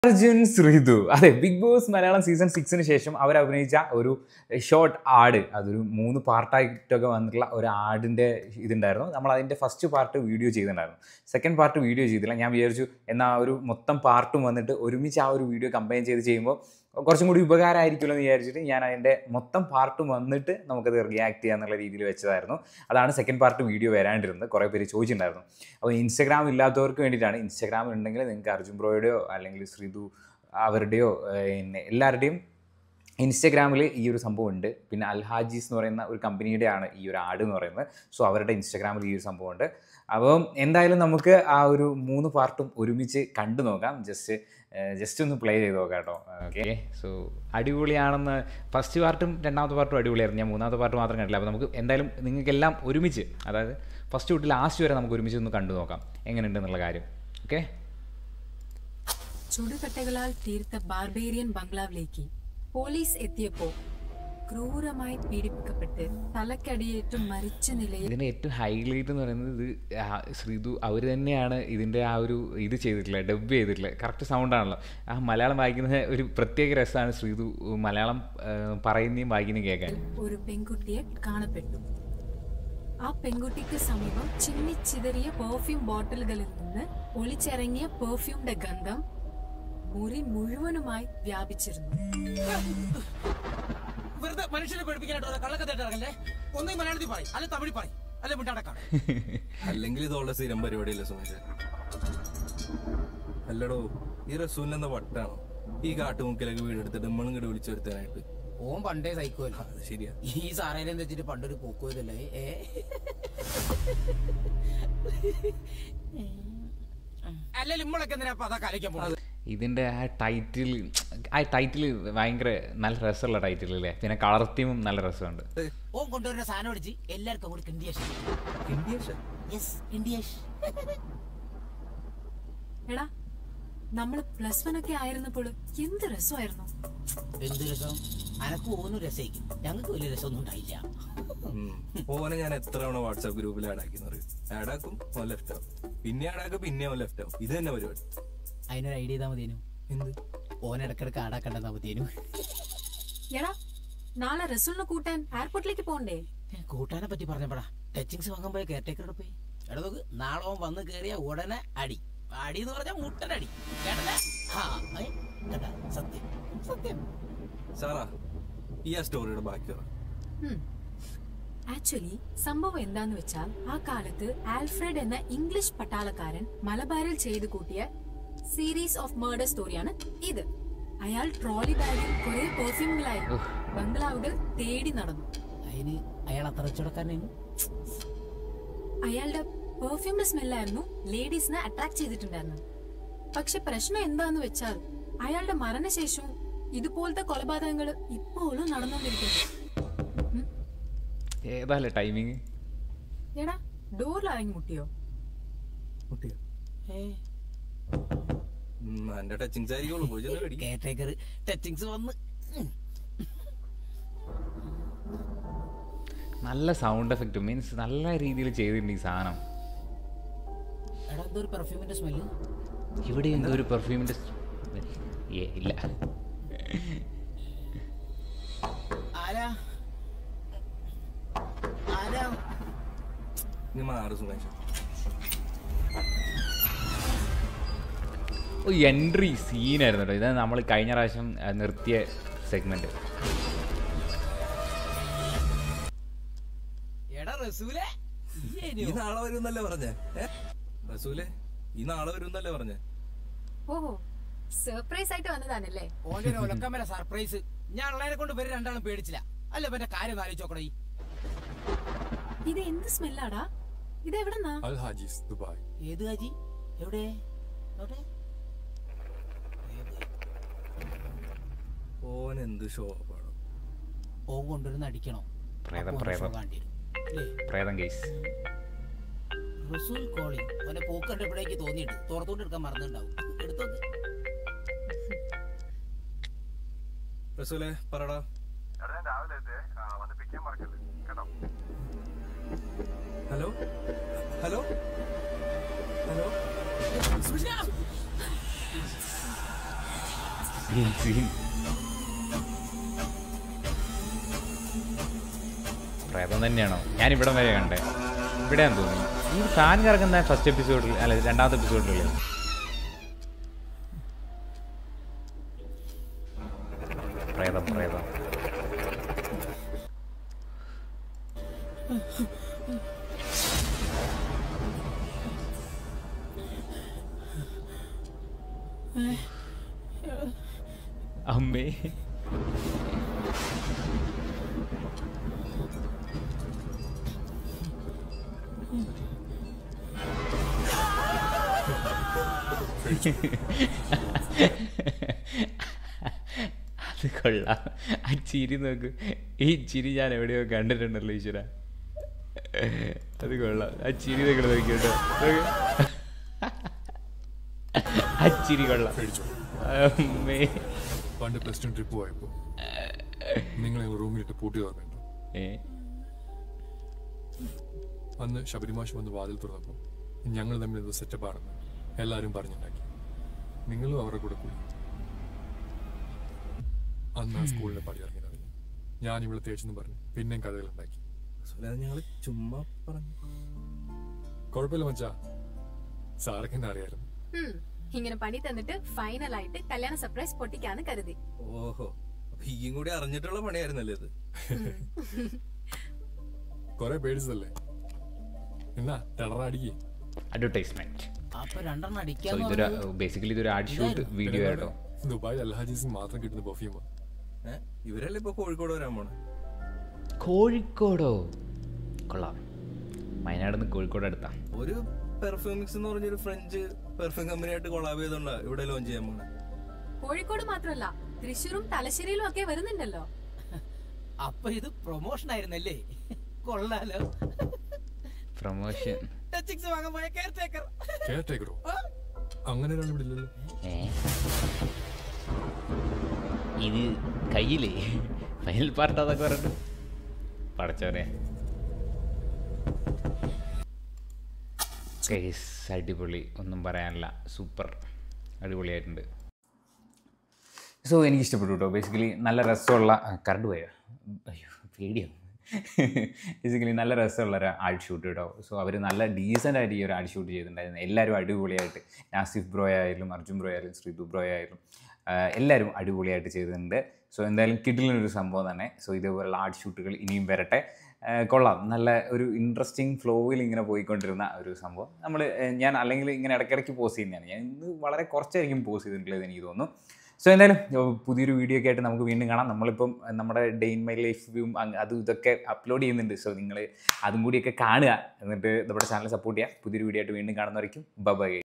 അർജുൻ ശ്രീതു അതെ Bigg Boss Malayalam season സിക്സിന് ശേഷം അവർ അഭിനയിച്ച ഒരു ഷോർട്ട് ആഡ് അതൊരു മൂന്ന് പാർട്ടായിട്ടൊക്കെ വന്നിട്ടുള്ള ഒരു ആഡിൻ്റെ ഇതുണ്ടായിരുന്നു നമ്മൾ അതിൻ്റെ ഫസ്റ്റ് പാർട്ട് വീഡിയോ ചെയ്തിട്ടുണ്ടായിരുന്നു സെക്കൻഡ് പാർട്ട് വീഡിയോ ചെയ്തില്ല ഞാൻ വിചാരിച്ചു എന്നാൽ ആ ഒരു മൊത്തം പാർട്ടും വന്നിട്ട് ഒരുമിച്ച് ആ ഒരു വീഡിയോ കമ്പൈൻ ചെയ്ത് ചെയ്യുമ്പോൾ കുറച്ചും കൂടി ഉപകാരമായിരിക്കുമല്ലോ എന്ന് വിചാരിച്ചിട്ട് ഞാൻ അതിൻ്റെ മൊത്തം പാർട്ടും വന്നിട്ട് നമുക്കത് റിയാക്ട് ചെയ്യാന്നുള്ള രീതിയിൽ വെച്ചതായിരുന്നു അതാണ് സെക്കൻഡ് പാർട്ട് വീഡിയോ വരാണ്ടിരുന്നത് കുറേ പേര് ചോദിച്ചിട്ടുണ്ടായിരുന്നു അപ്പോൾ ഇൻസ്റ്റാഗ്രാം ഇല്ലാത്തവർക്ക് വേണ്ടിയിട്ടാണ് ഇൻസ്റ്റാഗ്രാം ഉണ്ടെങ്കിൽ നിങ്ങൾക്ക് അർജുൻ ബ്രോയുടെയോ അല്ലെങ്കിൽ ശ്രീതു അവരുടെയോ ഏഹ്, പിന്നെ എല്ലാവരുടെയും ഇൻസ്റ്റഗ്രാമിൽ ഈ ഒരു സംഭവം ഉണ്ട് പിന്നെ അൽഹാജീസ് എന്ന് പറയുന്ന ഒരു കമ്പനിയുടെ ആണ് ഈ ഒരു ആഡ് എന്ന് പറയുന്നത് സോ അവരുടെ ഇൻസ്റ്റഗ്രാമിൽ ഈ ഒരു സംഭവം ഉണ്ട് അപ്പം എന്തായാലും നമുക്ക് ആ ഒരു മൂന്ന് പാർട്ടും ഒരുമിച്ച് കണ്ടു നോക്കാം ജസ്റ്റ് ജസ്റ്റ് ഒന്ന് പ്ലേ ചെയ്ത് നോക്കാം കേട്ടോ ഓക്കെ സോ അടിപൊളിയാണെന്ന് ഫസ്റ്റ് പാർട്ടും രണ്ടാമത്തെ പാർട്ടും അടിപൊളിയായിരുന്നു ഞാൻ മൂന്നാമത്തെ പാർട്ട് മാത്രം കണ്ടില്ല അപ്പോൾ നമുക്ക് എന്തായാലും നിങ്ങൾക്കെല്ലാം ഒരുമിച്ച് അതായത് ഫസ്റ്റ് തൊട്ട് ലാസ്റ്റ് വരെ നമുക്ക് ഒരുമിച്ച് ഒന്ന് കണ്ടു നോക്കാം എങ്ങനെയുണ്ട് എന്നുള്ള കാര്യം ഓക്കെ ചുടുകട്ടകളാൽ തീർത്ത ബാർബേറിയൻ ബംഗ്ലാവിലേക്ക് പോലീസ് എത്തിയപ്പോ ക്രൂരമായി പീഡിപ്പിക്കപ്പെട്ട് തലക്കടിയേറ്റ് മരിച്ച നിലയിൽ ഇതിൻ്റെ ഏറ്റവും ഹൈലൈറ്റ് എന്ന് പറയുന്നത് ഇത് ആ ശ്രീതു അവർ തന്നെയാണ് ഇതിൻ്റെ ആ ഒരു ഇത് ചെയ്തിട്ടുള്ളത് ഡബ് ചെയ്തിട്ടുള്ളത് കറക്റ്റ് സൗണ്ടാണല്ലോ ആ മലയാളം വായിക്കുന്ന ഒരു പ്രത്യേക രസമാണ് ശ്രീതു മലയാളം ആ, പറയുന്നതും വായിക്കുന്നതും കേൾക്കാൻ ഒരു പെൺകുട്ടിയെ കാണപ്പെട്ടു ആ പെൺകുട്ടിക്ക് സമീപം ചിന്നിച്ചിതറിയ പെർഫ്യൂം ബോട്ടിലുകളിൽ നിന്ന് ഒളിച്ചിറങ്ങിയ പെർഫ്യൂമിന്റെ ഗന്ധം മുറി മുഴുവനുമായി വ്യാപിച്ചിരുന്നു വെറുതെ മനുഷ്യനെ പേടിപ്പിക്കാനായിട്ട് കള്ളക്കഥ ഇറങ്ങല്ലേ ഒന്നേ മലയാളത്തിൽ പറയും അല്ലെ തമിഴിൽ പറയും അല്ലെ മിണ്ടാടക്കാം അല്ലെങ്കിൽ ഇതുള്ള സ്ഥിരം പരിപാടിയല്ലേ സുമേഷ് അല്ലടോ ഈ റസൂൽ എന്ന വട്ടാണോ ഈ കാട്ടുമുക്കിലൊക്കെ വീടെടുത്തിട്ട് നമ്മളിങ്ങോട്ട് വിളിച്ചു വരുത്താനായിട്ട് ഓൻ പണ്ടേ സൈക്കോല്ല അത് ശരിയാ ഈ സാറേനെ വെച്ചിട്ട് പണ്ടൊരു പോക്കുവതല്ലേ ഏ അല്ലല്ലോ നമ്മളൊക്കെ എന്തിനാ അപ്പൊ അതൊക്കെ അലക്കാൻ പോകുന്നത് ഇതിൻ്റെ ആ ടൈറ്റിൽ ആ ടൈറ്റിൽ ഭയങ്കര നല്ല രസമുള്ള ടൈറ്റിൽ അല്ലേ പിന്നെ കളർ തീമും നല്ല രസമുണ്ട് ഓൻ കൊണ്ടുവരുന്ന സാധനം അടിച്ച് എല്ലാവർക്കും കൂടി കിണ്ടിയേഷൻ ഇന്ത്യ യെസ് കിണ്ടിയേഷൻ എടാ നമ്മള് പ്ലസ് വൺ ഒക്കെ ആയിരുന്നപ്പോൾ എന്ത് രസമായിരുന്നു എന്ത് രസം അനക്ക് പോകുന്നു രസമായിരിക്കും ഞങ്ങൾക്ക് വലിയ രസമൊന്നും ഉണ്ടായില്ല ഓനെ ഞാൻ എത്ര തവണ വാട്സാപ്പ് ഗ്രൂപ്പിൽ ആഡാക്കി അറിയും ആഡാക്കും ഓൻ ലെഫ്റ്റ് ആവും പിന്നെ ആഡാക്കും പിന്നെ അവൻ ലെഫ്റ്റ് ആവും ഇത് തന്നെ പരിപാടി അതിനൊരു ഐഡിയ ചെയ്താൽ മതിയേനു എന്ത് ഓൻ ഇടക്കിടക്ക് ആടാക്കണ്ടെന്നാ മതിയേനു എടാ നാളെ റസൂലിനെ കൂട്ടാൻ എയർപോർട്ടിലേക്ക് പോണ്ടേ കൂട്ടാനെ പറ്റി പറഞ്ഞപ്പോഴാ ടച്ചിങ്സ് വാങ്ങാൻ പോയ കെയർടേക്കറോട് പോയി എടാ നോക്ക് നാളെ ഓൻ വന്ന് കയറിയ ഉടനെ അടി അടി എന്ന് പറഞ്ഞാൽ മുട്ടനടി കേട്ടല്ലേ ആ, ഏ, കേട്ടാ? സത്യം സത്യം സാറാ ഈ ആ സ്റ്റോറിയുടെ ബാക്കി പറ ആക്ച്വലി സംഭവം എന്താന്ന് വെച്ചാൽ ആ കാലത്ത് ആൽഫ്രഡ് എന്ന ഇംഗ്ലീഷ് പട്ടാളക്കാരൻ മലബാറിൽ ചെയ്തു കൂട്ടിയ സീരീസ് ഓഫ് മേർഡർ സ്റ്റോറിയാണ് ഇത് അയാൾ ട്രോളി ബാഗിൽ കുറെ പെർഫ്യൂമുകളായി ബംഗ്ലാവുകൾ തേടി നടന്നു അതിന് അയാൾ അത്ര വെച്ചുകൊടുക്കാനായിരുന്നു അയാളുടെ പെർഫ്യൂമിന്റെ സ്മെല്ലായിരുന്നു ലേഡീസിനെ അട്രാക്ട് ചെയ്തിട്ടുണ്ടായിരുന്നത് പക്ഷെ പ്രശ്നം എന്താന്ന് വെച്ചാൽ അയാളുടെ മരണശേഷവും ഇതുപോലത്തെ കൊലപാതകങ്ങൾ ഇപ്പോഴും നടന്നുകൊണ്ടിരിക്കുന്നു ഉം. ഏതാല്ലേ ടൈമിങ് എടാ ഡോറിൽ ഇറങ്ങി മുട്ടിയോ കുട്ടിയോ ഏ എന്റെ ടച്ചിങ്സ് ആയിരിക്കുള്ളൂ പോയി ചെന്ന് മേടിക്ക്. കെയർടേക്കർ ടച്ചിങ്സ് വന്ന് ഉം. നല്ല സൗണ്ട് എഫക്റ്റ് മീൻസ് നല്ല രീതിയിൽ ചെയ്തിട്ടുണ്ട് ഈ സാധനം എടാ എന്തോ ഒരു പെർഫ്യൂമിന്റെ സ്മെല്ല് ഇവിടെ എന്തോ ഒരു പെർഫ്യൂമിൻ്റെ ഏ ഇല്ല ആരാ ആരാ നീ മാറ് സുമേഷ് ഒരു എൻട്രി സീനായിരുന്നു കേട്ടോ ഇത് നമ്മൾ കഴിഞ്ഞ പ്രാവശ്യം ആ, നിർത്തിയ സെഗ്മെന്റ് എടാ റസൂലേ ഈ നാളെ വരുന്നല്ലേ പറഞ്ഞേ ഏ? റസൂലെ ഈ നാളെ വരുന്നല്ലേ പറഞ്ഞേ ഓഹോ സർപ്രൈസ് ആയിട്ട് വന്നതാണല്ലേ ഓന്റെ ഒരു ഒലക്കമ്മല സർപ്രൈസ് ഞാൻ ഉള്ളതിനെ കൊണ്ട് പേര് രണ്ടാളും പേടിച്ചില്ല അല്ല ഇവന്റെ കാര്യം ഒന്ന് ആലോചിച്ച് നോക്കണേ ഇത് എന്ത് സ്മെല്ലാടാ ഇത് എവിടെന്നാ അൽ ഹാജീസ് ദുബായ് ഏത് കാജി എവിടെ എവിടെ ഓൻ എന്ത് ഷോപ്പാണ് ഓൻ കൊണ്ടുവരുന്ന അടിക്കണോ പ്രേതം, അപ്പൊ ഓന്റെ പ്രേതം. show കാണേണ്ടി വരും. അല്ലേ പ്രേതം കേസ് റസൂൽ കോളിംഗ് അവന്റെ പോക്ക് കണ്ടപ്പോഴേക്ക് തോന്നിയിട്ട് തുറത്തോണ്ട് എടുക്കാൻ മറന്നുണ്ടാവും എടുത്തോക്ക് റസൂലെ പറടാ hello hello hello Sushna! Scene പ്രേതം തന്നെയാണോ ഞാൻ ഇവിടം വരെ കണ്ടേ ഇവിടെയാന്ന് തോന്നി ഈ ഫാൻ കറങ്ങുന്ന ഫസ്റ്റ് എപ്പിസോഡിൽ അല്ല രണ്ടാമത്തെ എപ്പിസോഡിലല്ലേ പ്രേതം പ്രേതം അമ്മേ അത് കൊള്ളാം ആ ചിരി നോക്ക് ഈ ചിരി ഞാൻ എവിടെയോ കണ്ടിട്ടുണ്ടല്ലോ ഈശ്വര അത് കൊള്ളാം ആ ചിരി നോക്കണ നോക്കിട്ടോ ആ ചിരി കൊള്ളാം പേടിച്ചോ അമ്മേ പണ്ട് പ്ലസ് ടു ട്രിപ്പ് പോയപ്പോ നിങ്ങളെ റൂമിലിട്ട് പൂട്ടി തുറന്നിട്ടു ഏ അന്ന് ശബരിമാഷ് വന്ന് വാതിൽ തുറന്നപ്പോ ഞങ്ങൾ തമ്മിൽ എന്തോ സെറ്റപ്പ് ആണെന്ന് എല്ലാവരും പറഞ്ഞുണ്ടാക്കി നിങ്ങളും അവരുടെ കൂടെ കൂടി അന്ന് ആ സ്കൂളിലെ പടി ഇറങ്ങിയതറിഞ്ഞു ഞാൻ ഇവിടെ തേച്ചെന്ന് പറഞ്ഞു പിന്നെയും കഥകൾ ഉണ്ടാക്കി സുലാ ഞങ്ങള് ചുമ്മാ പറഞ്ഞു കുഴപ്പമില്ല മച്ചാ സാറൊക്കെ എന്നെ അറിയായിരുന്നു ഉം. ഇങ്ങനെ പണി തന്നിട്ട് ഫൈനൽ ആയിട്ട് കല്യാണ സർപ്രൈസ് പൊട്ടിക്കാന്ന് കരുതി ഓഹോ അപ്പൊ ഈയും കൂടി അറിഞ്ഞിട്ടുള്ള പണിയായിരുന്നല്ലേ ഇത് കൊറേ പേടിച്ചതല്ലേ എന്നാ ടെററടിക്കേ അഡ്വർടൈസ്മെന്റ് അപ്പൊ രണ്ടെണ്ണം സോ അടിക്കാന്ന് ഇതൊരു പറഞ്ഞത് ബേസിക്കലി ഇതൊരു ആഡ് ഷൂട്ട് വീഡിയോ ആട്ടോ ദുബായ് അൽഹാജീസിന് മാത്രം കിട്ടുന്ന പെർഫ്യൂമാ ഏ? ഇവരല്ലേ ഇപ്പൊ കോഴിക്കോട് വരാൻ പോണേ കോഴിക്കോടോ കൊള്ളാം വയനാട് നിന്ന് കോഴിക്കോട് അടുത്താ ഒരു പെർഫ്യൂമിക്സ് എന്ന് പറഞ്ഞൊരു ഫ്രഞ്ച് പെർഫ്യൂം കമ്പനിയായിട്ട് കൊളാബ് ചെയ്തോണ്ടാ ഇവിടെ ലോഞ്ച് ചെയ്യാൻ പോണേ കോഴിക്കോട് മാത്രമല്ല തൃശ്ശൂരും തലശ്ശേരിയിലും ഒക്കെ വരുന്നുണ്ടല്ലോ അപ്പൊ ഇത് പ്രൊമോഷൻ ആയിരുന്നല്ലേ കൊള്ളാലോ പ്രൊമോഷൻ ടച്ചിങ്സ് വാങ്ങാൻ പോയ കെയർ ടേക്കർ കെയർ ടേക്കറോ അങ്ങനെ ഒരാൾ ഇവിടെ ഇല്ലല്ലോ ഏ ഇത് കയ്യിലേ ഫൈനൽ പാർട്ട് അതൊക്കെ പറഞ്ഞിട്ട് പടച്ചോനെ കേസ് അടിപൊളി ഒന്നും പറയാനില്ല സൂപ്പർ അടിപൊളിയായിട്ടുണ്ട് സോ എനിക്ക് ഇഷ്ടപ്പെട്ടു കേട്ടോ ബേസിക്കലി നല്ല രസമുള്ള കറണ്ട് പോയോ അയ്യോ പേടിയോ ബേസിക്കലി നല്ല രസമുള്ള ഒരു ആഡ് ഷൂട്ട് കേട്ടോ സോ അവർ നല്ല ഡീസൻ്റ് ആയിട്ട് ഈ ഒരു ആഡ് ഷൂട്ട് ചെയ്തിട്ടുണ്ടായിരുന്നു എല്ലാവരും അടിപൊളിയായിട്ട് നാസിഫ് ബ്രോ ആയാലും അർജുൻ ബ്രോ ആയാലും ശ്രീതു ബ്രോ ആയാലും ആ, എല്ലാവരും അടിപൊളിയായിട്ട് ചെയ്തിട്ടുണ്ട് സോ എന്തായാലും കിഡിലൊരു സംഭവം തന്നെ സോ ഇതേപോലുള്ള ആർട്ട് ഷൂട്ടുകൾ ഇനിയും വരട്ടെ ആ, കൊള്ളാം നല്ല ഒരു ഇൻട്രസ്റ്റിംഗ് ഫ്ലോയിൽ ഇങ്ങനെ പോയിക്കൊണ്ടിരുന്ന ഒരു സംഭവം നമ്മൾ ഞാൻ അല്ലെങ്കിൽ ഇങ്ങനെ ഇടയ്ക്കിടയ്ക്ക് പോസ്റ്റ് ചെയ്യുന്നതാണ് ഞാൻ ഇന്ന് വളരെ കുറച്ചായിരിക്കും പോസ്റ്റ് ചെയ്തിട്ടുള്ളത് എനിക്ക് തോന്നുന്നു സോ എന്തായാലും ഓ, പുതിയൊരു വീഡിയോ ഒക്കെ ആയിട്ട് നമുക്ക് വീണ്ടും കാണാം നമ്മളിപ്പം നമ്മുടെ ഡേ ഇൻ മൈ ലൈഫ് വ്യൂവും അതും ഇതൊക്കെ അപ്ലോഡ് ചെയ്യുന്നുണ്ട് സോ നിങ്ങൾ അതും കൂടിയൊക്കെ കാണുക എന്നിട്ട് നമ്മുടെ ചാനൽ സപ്പോർട്ട് ചെയ്യുക പുതിയൊരു വീഡിയോ ആയിട്ട് വീണ്ടും കാണുന്നവരേക്കും ബൈ